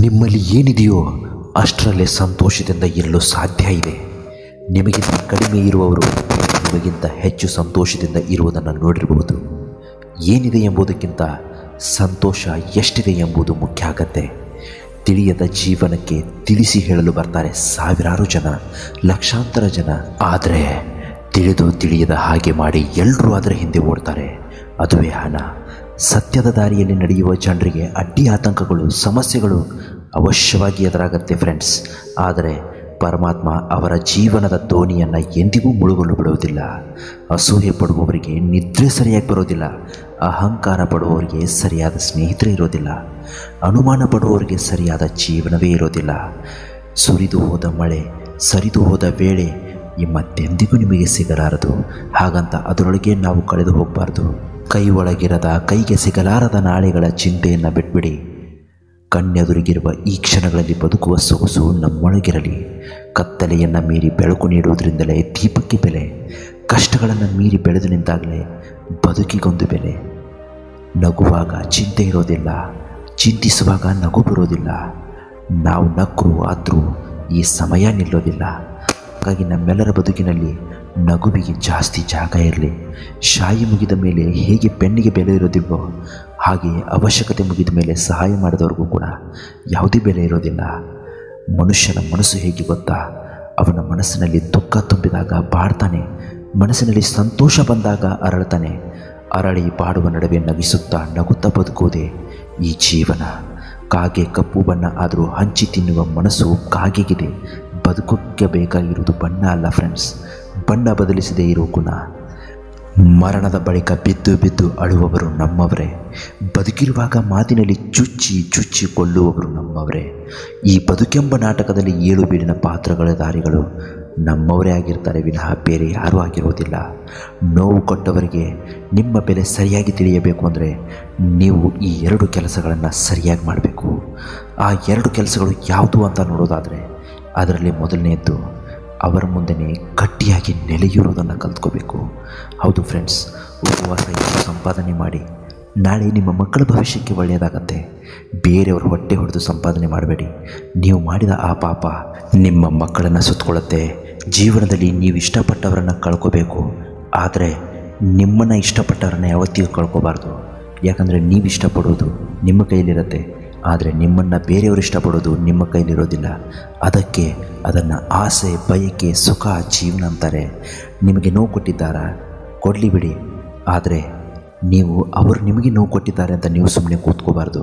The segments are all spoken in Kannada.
ನಿಮ್ಮಲ್ಲಿ ಏನಿದೆಯೋ ಅಷ್ಟರಲ್ಲೇ ಸಂತೋಷದಿಂದ ಇರಲು ಸಾಧ್ಯ ಇದೆ ನಿಮಗಿಂತ ಕಡಿಮೆ ಇರುವವರು ನಿಮಗಿಂತ ಹೆಚ್ಚು ಸಂತೋಷದಿಂದ ಇರುವುದನ್ನು ನೋಡಿರಬಹುದು ಏನಿದೆ ಎಂಬುದಕ್ಕಿಂತ ಸಂತೋಷ ಎಷ್ಟಿದೆ ಎಂಬುದು ಮುಖ್ಯ ಆಗತ್ತೆ ತಿಳಿಯದ ಜೀವನಕ್ಕೆ ತಿಳಿಸಿ ಹೇಳಲು ಬರ್ತಾರೆ ಸಾವಿರಾರು ಜನ ಲಕ್ಷಾಂತರ ಜನ ಆದರೆ ತಿಳಿದು ತಿಳಿಯದ ಹಾಗೆ ಮಾಡಿ ಎಲ್ಲರೂ ಅದರ ಹಿಂದೆ ಓಡ್ತಾರೆ ಅದುವೇ ಹಣ ಸತ್ಯದ ದಾರಿಯಲ್ಲಿ ನಡೆಯುವ ಜನರಿಗೆ ಅಡ್ಡಿ ಆತಂಕಗಳು ಸಮಸ್ಯೆಗಳು ಅವಶ್ಯವಾಗಿ ಎದುರಾಗತ್ತೆ ಫ್ರೆಂಡ್ಸ್ ಆದರೆ ಪರಮಾತ್ಮ ಅವರ ಜೀವನದ ದೋಣಿಯನ್ನು ಎಂದಿಗೂ ಮುಳುಗಲು ಬಿಡುವುದಿಲ್ಲ ಅಸೂಯೆ ಪಡುವವರಿಗೆ ನಿದ್ರೆ ಸರಿಯಾಗಿ ಬರೋದಿಲ್ಲ ಅಹಂಕಾರ ಪಡುವವರಿಗೆ ಸರಿಯಾದ ಸ್ನೇಹಿತರೇ ಇರೋದಿಲ್ಲ ಅನುಮಾನ ಪಡುವವರಿಗೆ ಸರಿಯಾದ ಜೀವನವೇ ಇರೋದಿಲ್ಲ ಸುರಿದು ಹೋದ ಮಳೆ ಸರಿದು ಹೋದ ವೇಳೆ ಈ ಮತ್ತೆಂದಿಗೂ ನಿಮಗೆ ಸಿಗಲಾರದು ಹಾಗಂತ ಅದರೊಳಗೆ ನಾವು ಕಳೆದು ಹೋಗಬಾರ್ದು ಕೈ ಒಳಗಿರದ ಕೈಗೆ ಸಿಗಲಾರದ ನಾಳೆಗಳ ಚಿಂತೆಯನ್ನು ಬಿಟ್ಬಿಡಿ ಕಣ್ಣೆದುರಿಗಿರುವ ಈ ಕ್ಷಣಗಳಲ್ಲಿ ಬದುಕುವ ಸೊಗಸು ನಮ್ಮೊಳಗಿರಲಿ ಕತ್ತಲೆಯನ್ನು ಮೀರಿ ಬೆಳಕು ನೀಡುವುದರಿಂದಲೇ ದೀಪಕ್ಕೆ ಬೆಲೆ ಕಷ್ಟಗಳನ್ನು ಮೀರಿ ಬೆಳೆದು ನಿಂತಾಗಲೇ ಬದುಕಿಗೊಂದು ಬೆಲೆ ನಗುವಾಗ ಚಿಂತೆ ಇರೋದಿಲ್ಲ ಚಿಂತಿಸುವಾಗ ನಗು ಬರೋದಿಲ್ಲ ನಾವು ನಕ್ಕರು ಆದರೂ ಈ ಸಮಯ ನಿಲ್ಲೋದಿಲ್ಲ ಹಾಗಾಗಿ ನಮ್ಮೆಲ್ಲರ ಬದುಕಿನಲ್ಲಿ ನಗುವಿಗೆ ಜಾಸ್ತಿ ಜಾಗ ಇರಲಿ ಶಾಯಿ ಮುಗಿದ ಮೇಲೆ ಹೇಗೆ ಪೆನ್ನಿಗೆ ಬೆಲೆ ಇರೋದಿಲ್ವೋ ಹಾಗೆ ಅವಶ್ಯಕತೆ ಮುಗಿದ ಮೇಲೆ ಸಹಾಯ ಮಾಡಿದವ್ರಿಗೂ ಕೂಡ ಯಾವುದೇ ಬೆಲೆ ಇರೋದಿಲ್ಲ ಮನುಷ್ಯನ ಮನಸ್ಸು ಹೇಗೆ ಗೊತ್ತಾ ಅವನ ಮನಸ್ಸಿನಲ್ಲಿ ದುಃಖ ತುಂಬಿದಾಗ ಬಾಡ್ತಾನೆ ಮನಸ್ಸಿನಲ್ಲಿ ಸಂತೋಷ ಬಂದಾಗ ಅರಳ್ತಾನೆ ಅರಳಿ ಬಾಡುವ ನಡುವೆ ನಗಿಸುತ್ತಾ ನಗುತ್ತಾ ಬದುಕುವುದೇ ಈ ಜೀವನ ಕಾಗೆ ಕಪ್ಪು ಬಣ್ಣ ಆದರೂ ಹಂಚಿ ತಿನ್ನುವ ಮನಸ್ಸು ಕಾಗೆಗಿದೆ ಬದುಕೋಕ್ಕೆ ಬೇಕಾಗಿರುವುದು ಬಣ್ಣ ಅಲ್ಲ ಫ್ರೆಂಡ್ಸ್ ಬಣ್ಣ ಬದಲಿಸದೇ ಇರುವ ಗುಣ ಮರಣದ ಬಳಿಕ ಬಿದ್ದು ಬಿದ್ದು ಅಳುವವರು ನಮ್ಮವರೇ ಬದುಕಿರುವಾಗ ಮಾತಿನಲ್ಲಿ ಚುಚ್ಚಿ ಚುಚ್ಚಿ ಕೊಳ್ಳುವವರು ನಮ್ಮವರೇ ಈ ಬದುಕೆಂಬ ನಾಟಕದಲ್ಲಿ ಏಳು ಬೀಳಿನ ಪಾತ್ರಗಳ ದಾರಿಗಳು ನಮ್ಮವರೇ ಆಗಿರ್ತಾರೆ ವಿನಃ ಬೇರೆ ಯಾರೂ ಆಗಿರೋದಿಲ್ಲ ನೋವು ಕೊಟ್ಟವರಿಗೆ ನಿಮ್ಮ ಬೆಲೆ ಸರಿಯಾಗಿ ತಿಳಿಯಬೇಕು ಅಂದರೆ ನೀವು ಈ ಎರಡು ಕೆಲಸಗಳನ್ನು ಸರಿಯಾಗಿ ಮಾಡಬೇಕು ಆ ಎರಡು ಕೆಲಸಗಳು ಯಾವುದು ಅಂತ ನೋಡೋದಾದರೆ ಅದರಲ್ಲಿ ಮೊದಲನೆಯದ್ದು ಅವರ ಮುಂದೆನೇ ಗಟ್ಟಿಯಾಗಿ ನೆಲೆಯೂರೋದನ್ನು ಕಲ್ತ್ಕೋಬೇಕು ಹೌದು ಫ್ರೆಂಡ್ಸ್ ಉಪವಾಸ ಇದ್ದು ಸಂಪಾದನೆ ಮಾಡಿ ನಾಳೆ ನಿಮ್ಮ ಮಕ್ಕಳ ಭವಿಷ್ಯಕ್ಕೆ ಒಳ್ಳೆಯದಾಗತ್ತೆ ಬೇರೆಯವರು ಹೊಟ್ಟೆ ಹೊಡೆದು ಸಂಪಾದನೆ ಮಾಡಬೇಡಿ ನೀವು ಮಾಡಿದ ಆ ಪಾಪ ನಿಮ್ಮ ಮಕ್ಕಳನ್ನು ಸುತ್ತಕೊಳ್ಳುತ್ತೆ ಜೀವನದಲ್ಲಿ ನೀವು ಇಷ್ಟಪಟ್ಟವರನ್ನು ಕಳ್ಕೋಬೇಕು ಆದರೆ ನಿಮ್ಮನ್ನು ಇಷ್ಟಪಟ್ಟವರನ್ನ ಯಾವತ್ತಿಗೂ ಕಳ್ಕೋಬಾರ್ದು ಯಾಕಂದರೆ ನೀವು ಇಷ್ಟಪಡೋದು ನಿಮ್ಮ ಕೈಲಿರುತ್ತೆ ಆದರೆ ನಿಮ್ಮನ್ನು ಬೇರೆಯವರು ಇಷ್ಟಪಡೋದು ನಿಮ್ಮ ಕೈಲಿರೋದಿಲ್ಲ ಅದಕ್ಕೆ ಅದನ್ನು ಆಸೆ ಬಯಕೆ ಸುಖ ಜೀವನ ಅಂತಾರೆ ನಿಮಗೆ ನೋವು ಕೊಟ್ಟಿದ್ದಾರಾ ಕೊಡಲಿ ಬಿಡಿ ಆದರೆ ನೀವು ಅವರು ನಿಮಗೆ ನೋವು ಕೊಟ್ಟಿದ್ದಾರೆ ಅಂತ ನೀವು ಸುಮ್ಮನೆ ಕೂತ್ಕೋಬಾರ್ದು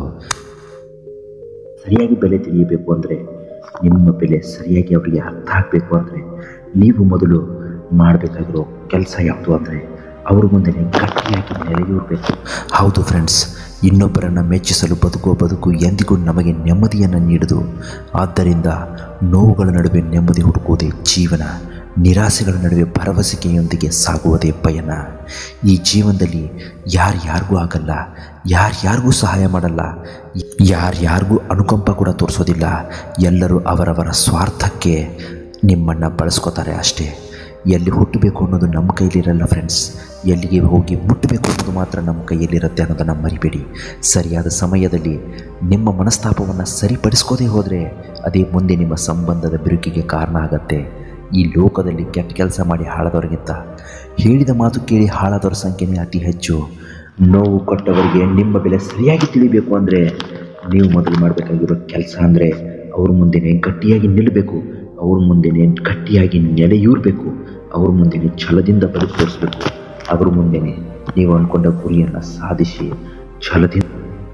ಸರಿಯಾಗಿ ಬೆಲೆ ತಿಳಿಯಬೇಕು ಅಂದರೆ ನಿಮ್ಮ ಬೆಲೆ ಸರಿಯಾಗಿ ಅವರಿಗೆ ಅರ್ಥ ಆಗಬೇಕು ಅಂದರೆ ನೀವು ಮೊದಲು ಮಾಡಬೇಕಾಗಿರೋ ಕೆಲಸ ಯಾವುದು ಅಂದರೆ ಅವ್ರ ಮುಂದೆ ಗಟ್ಟಿಯಾಗಿ ನೆಲೆಯೂರಬೇಕು ಹೌದು ಫ್ರೆಂಡ್ಸ್ ಇನ್ನೊಬ್ಬರನ್ನು ಮೆಚ್ಚಿಸಲು ಬದುಕುವ ಬದುಕು ಎಂದಿಗೂ ನಮಗೆ ನೆಮ್ಮದಿಯನ್ನು ನೀಡದು ಆದ್ದರಿಂದ ನೋವುಗಳ ನಡುವೆ ನೆಮ್ಮದಿ ಹುಡುಕುವುದೇ ಜೀವನ ನಿರಾಸೆಗಳ ನಡುವೆ ಭರವಸೆಯೊಂದಿಗೆ ಸಾಗುವುದೇ ಪಯಣ ಈ ಜೀವನದಲ್ಲಿ ಯಾರ್ಯಾರಿಗೂ ಆಗಲ್ಲ ಯಾರ್ಯಾರಿಗೂ ಸಹಾಯ ಮಾಡಲ್ಲ ಯಾರ್ಯಾರಿಗೂ ಅನುಕಂಪ ಕೂಡ ತೋರಿಸೋದಿಲ್ಲ ಎಲ್ಲರೂ ಅವರವರ ಸ್ವಾರ್ಥಕ್ಕೆ ನಿಮ್ಮನ್ನು ಬಳಸ್ಕೋತಾರೆ ಅಷ್ಟೇ ಎಲ್ಲಿ ಹುಟ್ಟಬೇಕು ಅನ್ನೋದು ನಮ್ಮ ಕೈಲಿರಲ್ಲ ಫ್ರೆಂಡ್ಸ್ ಎಲ್ಲಿಗೆ ಹೋಗಿ ಮುಟ್ಟಬೇಕು ಅನ್ನೋದು ಮಾತ್ರ ನಮ್ಮ ಕೈಯಲ್ಲಿರುತ್ತೆ ಅನ್ನೋದನ್ನು ಮರಿಬೇಡಿ ಸರಿಯಾದ ಸಮಯದಲ್ಲಿ ನಿಮ್ಮ ಮನಸ್ತಾಪವನ್ನು ಸರಿಪಡಿಸ್ಕೋದೇ ಹೋದರೆ ಅದೇ ಮುಂದೆ ನಿಮ್ಮ ಸಂಬಂಧದ ಬಿರುಕಿಗೆ ಕಾರಣ ಆಗತ್ತೆ ಈ ಲೋಕದಲ್ಲಿ ಕೆಟ್ಟ ಕೆಲಸ ಮಾಡಿ ಹಾಳದವರಿಗಿಂತ ಹೇಳಿದ ಮಾತು ಕೇಳಿ ಹಾಳಾದವರ ಸಂಖ್ಯೆನೇ ಅತಿ ಹೆಚ್ಚು ನೋವು ಕೊಟ್ಟವರಿಗೆ ನಿಮ್ಮ ಬೆಲೆ ಸರಿಯಾಗಿ ತಿಳಿಬೇಕು ಅಂದರೆ ನೀವು ಮೊದಲು ಮಾಡಬೇಕಾಗಿರೋ ಕೆಲಸ ಅಂದರೆ ಅವ್ರ ಮುಂದೆನೇ ಗಟ್ಟಿಯಾಗಿ ನಿಲ್ಲಬೇಕು ಅವ್ರ ಮುಂದೆನೇ ಗಟ್ಟಿಯಾಗಿ ನೆಲೆಯೂರಬೇಕು ಅವ್ರ ಮುಂದೆನೇ ಛಲದಿಂದ ಬದುಕು ತೋರಿಸ್ಬೇಕು ಅವ್ರ ಮುಂದೆನೇ ನೀವು ಅಂದ್ಕೊಂಡ ಗುರಿಯನ್ನು ಸಾಧಿಸಿ ಛಲದಿಂದ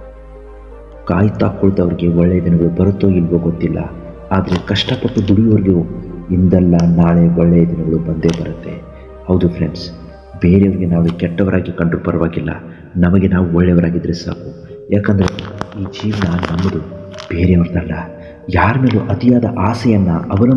ಕಾಯ್ತಾ ಕುಳಿತವ್ರಿಗೆ ಒಳ್ಳೆಯ ದಿನಗಳು ಬರುತ್ತೋ ಇಲ್ವೋ ಗೊತ್ತಿಲ್ಲ ಆದರೆ ಕಷ್ಟಪಟ್ಟು ದುಡಿಯೋರಿಗೂ ಇಂದಲ್ಲ ನಾಳೆ ಒಳ್ಳೆಯ ದಿನಗಳು ಬಂದೇ ಬರುತ್ತೆ ಹೌದು ಫ್ರೆಂಡ್ಸ್ ಬೇರೆಯವ್ರಿಗೆ ನಾವು ಕೆಟ್ಟವರಾಗಿ ಕಂಡ್ರೂ ಪರವಾಗಿಲ್ಲ ನಮಗೆ ನಾವು ಒಳ್ಳೆಯವರಾಗಿದ್ದರೆ ಸಾಕು ಯಾಕಂದರೆ ಈ ಜೀವನ ನಮ್ಮದು ಬೇರೆಯವ್ರದ್ದಲ್ಲ ಯಾರ ಮೇಲೂ ಅತಿಯಾದ ಆಸೆಯನ್ನು ಅವಲಂಬ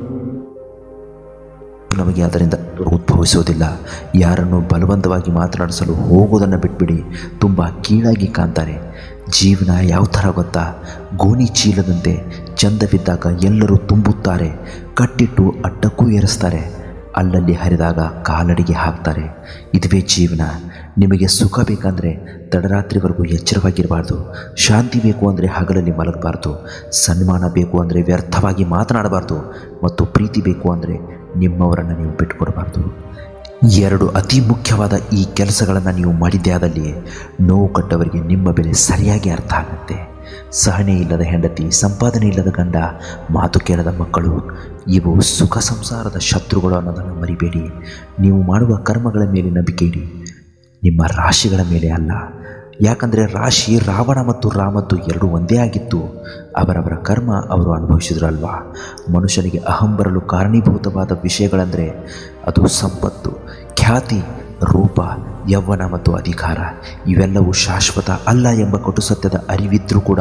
ನಮಗೆ ಅದರಿಂದ ಉದ್ಭವಿಸುವುದಿಲ್ಲ ಯಾರನ್ನು ಬಲವಂತವಾಗಿ ಮಾತನಾಡಿಸಲು ಹೋಗೋದನ್ನು ಬಿಟ್ಬಿಡಿ ತುಂಬ ಕೀಳಾಗಿ ಕಾಣ್ತಾರೆ ಜೀವನ ಯಾವ ಥರ ಗೊತ್ತಾ ಗೋಣಿ ಚೀಲದಂತೆ ಚಂದವಿದ್ದಾಗ ಎಲ್ಲರೂ ತುಂಬುತ್ತಾರೆ ಕಟ್ಟಿಟ್ಟು ಅಡ್ಡಕ್ಕೂ ಏರಿಸ್ತಾರೆ ಅಲ್ಲಲ್ಲಿ ಹರಿದಾಗ ಕಾಲಡಿಗೆ ಹಾಕ್ತಾರೆ ಇದುವೇ ಜೀವನ ನಿಮಗೆ ಸುಖ ಬೇಕಂದರೆ ತಡರಾತ್ರಿವರೆಗೂ ಎಚ್ಚರವಾಗಿರಬಾರ್ದು ಶಾಂತಿ ಬೇಕು ಅಂದರೆ ಹಗಲಲ್ಲಿ ಮಲಗಬಾರ್ದು ಸನ್ಮಾನ ಬೇಕು ಅಂದರೆ ವ್ಯರ್ಥವಾಗಿ ಮಾತನಾಡಬಾರ್ದು ಮತ್ತು ಪ್ರೀತಿ ಬೇಕು ಅಂದರೆ ನಿಮ್ಮವರನ್ನು ನೀವು ಬಿಟ್ಟುಕೊಡಬಾರ್ದು ಎರಡು ಅತಿ ಮುಖ್ಯವಾದ ಈ ಕೆಲಸಗಳನ್ನು ನೀವು ಮಾಡಿದ್ದೇ ಆದಲ್ಲಿ ನೋವು ಕಟ್ಟವರಿಗೆ ನಿಮ್ಮ ಬೆಲೆ ಸರಿಯಾಗಿ ಅರ್ಥ ಆಗುತ್ತೆ ಸಹನೆ ಇಲ್ಲದ ಹೆಂಡತಿ ಸಂಪಾದನೆ ಇಲ್ಲದ ಗಂಡ ಮಾತು ಕೇಳದ ಮಕ್ಕಳು ಇವು ಸುಖ ಸಂಸಾರದ ಶತ್ರುಗಳು ಅನ್ನೋದನ್ನು ಮರಿಬೇಡಿ ನೀವು ಮಾಡುವ ಕರ್ಮಗಳ ಮೇಲೆ ನಂಬಿಕೆ ಇಡಿ ನಿಮ್ಮ ರಾಶಿಗಳ ಮೇಲೆ ಅಲ್ಲ ಯಾಕಂದರೆ ರಾಶಿ ರಾವಣ ಮತ್ತು ರಾಮದ್ದು ಎರಡು ಒಂದೇ ಆಗಿತ್ತು ಅವರವರ ಕರ್ಮ ಅವರು ಅನುಭವಿಸಿದ್ರು ಅಲ್ವಾ ಮನುಷ್ಯನಿಗೆ ಅಹಂ ಬರಲು ಕಾರಣೀಭೂತವಾದ ವಿಷಯಗಳೆಂದರೆ ಅದು ಸಂಪತ್ತು ಖ್ಯಾತಿ ರೂಪ ಯೌವನ ಮತ್ತು ಅಧಿಕಾರ ಇವೆಲ್ಲವೂ ಶಾಶ್ವತ ಅಲ್ಲ ಎಂಬ ಕಟು ಸತ್ಯದ ಅರಿವಿದ್ರೂ ಕೂಡ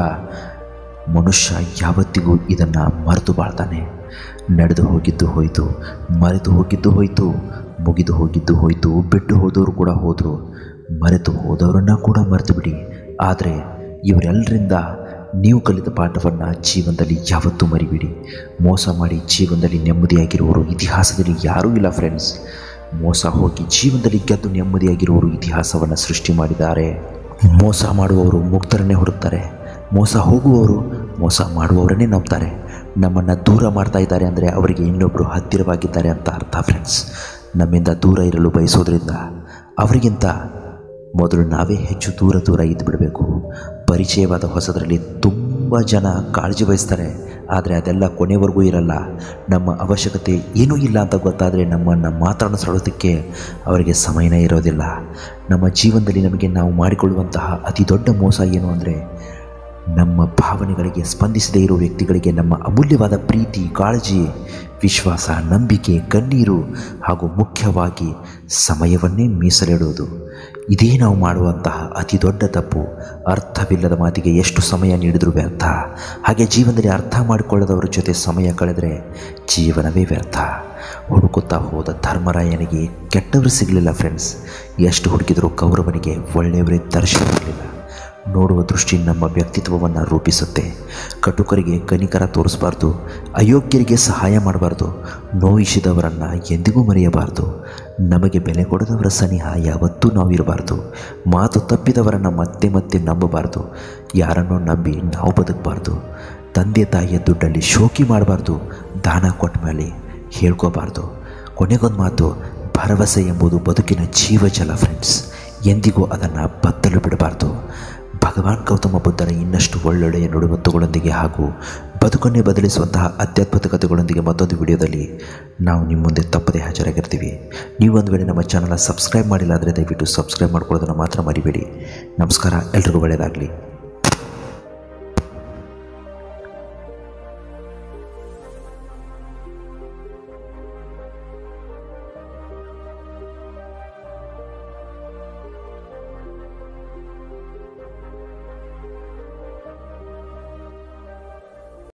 ಮನುಷ್ಯ ಯಾವತ್ತಿಗೂ ಇದನ್ನು ಮರೆತು ಬಾಳ್ತಾನೆ ನಡೆದು ಹೋಗಿದ್ದು ಹೋಯಿತು ಮರೆತು ಹೋಗಿದ್ದು ಹೋಯಿತು ಮುಗಿದು ಹೋಗಿದ್ದು ಹೋಯಿತು ಬಿಟ್ಟು ಹೋದವರು ಕೂಡ ಹೋದರು ಮರೆತು ಹೋದವರನ್ನ ಕೂಡ ಮರೆತು ಬಿಡಿ ಆದರೆ ಇವರೆಲ್ಲರಿಂದ ನೀವು ಕಲಿತ ಪಾಠವನ್ನು ಜೀವನದಲ್ಲಿ ಯಾವತ್ತೂ ಮರಿಬೇಡಿ ಮೋಸ ಮಾಡಿ ಜೀವನದಲ್ಲಿ ನೆಮ್ಮದಿಯಾಗಿರುವವರು ಇತಿಹಾಸದಲ್ಲಿ ಯಾರೂ ಇಲ್ಲ ಫ್ರೆಂಡ್ಸ್ ಮೋಸ ಹೋಗಿ ಜೀವನದಲ್ಲಿ ಗೆದ್ದು ನೆಮ್ಮದಿಯಾಗಿರುವವರು ಇತಿಹಾಸವನ್ನು ಸೃಷ್ಟಿ ಮಾಡಿದ್ದಾರೆ ಮೋಸ ಮಾಡುವವರು ಮುಕ್ತರನ್ನೇ ಹುಡುಕ್ತಾರೆ ಮೋಸ ಹೋಗುವವರು ಮೋಸ ಮಾಡುವವರನ್ನೇ ನಂಬ್ತಾರೆ ನಮ್ಮನ್ನು ದೂರ ಮಾಡ್ತಾ ಇದ್ದಾರೆ ಅಂದರೆ ಅವರಿಗೆ ಇನ್ನೊಬ್ಬರು ಹತ್ತಿರವಾಗಿದ್ದಾರೆ ಅಂತ ಅರ್ಥ ಫ್ರೆಂಡ್ಸ್ ನಮ್ಮಿಂದ ದೂರ ಇರಲು ಬಯಸೋದ್ರಿಂದ ಅವರಿಗಿಂತ ಮೊದಲು ನಾವೇ ಹೆಚ್ಚು ದೂರ ದೂರ ಇದ್ದು ಬಿಡಬೇಕು ಪರಿಚಯವಾದ ಹೊಸದರಲ್ಲಿ ತುಂಬ ಜನ ಕಾಳಜಿ ವಹಿಸ್ತಾರೆ ಆದರೆ ಅದೆಲ್ಲ ಕೊನೆವರೆಗೂ ಇರಲ್ಲ ನಮ್ಮ ಅವಶ್ಯಕತೆ ಏನೂ ಇಲ್ಲ ಅಂತ ಗೊತ್ತಾದರೆ ನಮ್ಮನ್ನು ಮಾತನಾಡಿಸೋದಕ್ಕೆ ಅವರಿಗೆ ಸಮಯನೇ ಇರೋದಿಲ್ಲ ನಮ್ಮ ಜೀವನದಲ್ಲಿ ನಮಗೆ ನಾವು ಮಾಡಿಕೊಳ್ಳುವಂತಹ ಅತಿ ದೊಡ್ಡ ಮೋಸ ಏನು ಅಂದರೆ ನಮ್ಮ ಭಾವನೆಗಳಿಗೆ ಸ್ಪಂದಿಸದೇ ಇರುವ ವ್ಯಕ್ತಿಗಳಿಗೆ ನಮ್ಮ ಅಮೂಲ್ಯವಾದ ಪ್ರೀತಿ ಕಾಳಜಿ ವಿಶ್ವಾಸ ನಂಬಿಕೆ ಕಣ್ಣೀರು ಹಾಗೂ ಮುಖ್ಯವಾಗಿ ಸಮಯವನ್ನೇ ಮೀಸಲಿಡುವುದು ಇದೇ ನಾವು ಮಾಡುವಂತಹ ಅತಿ ದೊಡ್ಡ ತಪ್ಪು ಅರ್ಥವಿಲ್ಲದ ಮಾತಿಗೆ ಎಷ್ಟು ಸಮಯ ನೀಡಿದರೂ ವ್ಯರ್ಥ ಹಾಗೆ ಜೀವನದಲ್ಲಿ ಅರ್ಥ ಮಾಡಿಕೊಳ್ಳದವರ ಜೊತೆ ಸಮಯ ಕಳೆದರೆ ಜೀವನವೇ ವ್ಯರ್ಥ ಹುಡುಕುತ್ತಾ ಹೋದ ಧರ್ಮರಾಯನಿಗೆ ಕೆಟ್ಟವರು ಸಿಗಲಿಲ್ಲ ಫ್ರೆಂಡ್ಸ್ ಎಷ್ಟು ಹುಡುಕಿದರೂ ಕೌರವನಿಗೆ ಒಳ್ಳೆಯವರೇ ದರ್ಶನವಿರಲಿಲ್ಲ ನೋಡುವ ದೃಷ್ಟಿ ನಮ್ಮ ವ್ಯಕ್ತಿತ್ವವನ್ನು ರೂಪಿಸುತ್ತೆ ಕಟುಕರಿಗೆ ಕನಿಕರ ತೋರಿಸಬಾರ್ದು ಅಯೋಗ್ಯರಿಗೆ ಸಹಾಯ ಮಾಡಬಾರ್ದು ನೋಯಿಸಿದವರನ್ನು ಎಂದಿಗೂ ಮರೆಯಬಾರ್ದು ನಮಗೆ ಬೆಲೆ ಕೊಡದವರ ಸನಿಹ ಯಾವತ್ತೂ ನಾವು ಇರಬಾರ್ದು ಮಾತು ತಪ್ಪಿದವರನ್ನು ಮತ್ತೆ ಮತ್ತೆ ನಂಬಬಾರ್ದು ಯಾರನ್ನೋ ನಂಬಿ ನಾವು ಬದುಕಬಾರ್ದು ತಂದೆ ತಾಯಿಯ ದುಡ್ಡಲ್ಲಿ ಶೋಕಿ ಮಾಡಬಾರ್ದು ದಾನ ಕೊಟ್ಟ ಮೇಲೆ ಹೇಳ್ಕೋಬಾರ್ದು ಕೊನೆಗೊಂದು ಮಾತು ಭರವಸೆ ಎಂಬುದು ಬದುಕಿನ ಜೀವಜಲ ಫ್ರೆಂಡ್ಸ್ ಎಂದಿಗೂ ಅದನ್ನು ಬತ್ತಲು ಬಿಡಬಾರ್ದು ಭಗವಾನ್ ಗೌತಮ ಬುದ್ಧರ ಇನ್ನಷ್ಟು ಒಳ್ಳೊಳ್ಳೆಯ ನುಡಿಮತ್ತುಗಳೊಂದಿಗೆ ಹಾಗೂ ಬದುಕನ್ನೇ ಬದಲಿಸುವಂತಹ ಅತ್ಯದ್ಭುತ ಕಥೆಗಳೊಂದಿಗೆ ಮತ್ತೊಂದು ವಿಡಿಯೋದಲ್ಲಿ ನಾವು ನಿಮ್ಮ ಮುಂದೆ ತಪ್ಪದೆ ಹಾಜರಾಗಿರ್ತೀವಿ ನೀವು ಒಂದು ವೇಳೆ ನಮ್ಮ ಚಾನಲ್ನ ಸಬ್ಸ್ಕ್ರೈಬ್ ಮಾಡಿಲ್ಲ ಅಂದರೆ ದಯವಿಟ್ಟು ಸಬ್ಸ್ಕ್ರೈಬ್ ಮಾಡ್ಕೊಳ್ಳೋದನ್ನು ಮಾತ್ರ ಮರಿಬೇಡಿ ನಮಸ್ಕಾರ ಎಲ್ರಿಗೂ ಒಳ್ಳೆಯದಾಗಲಿ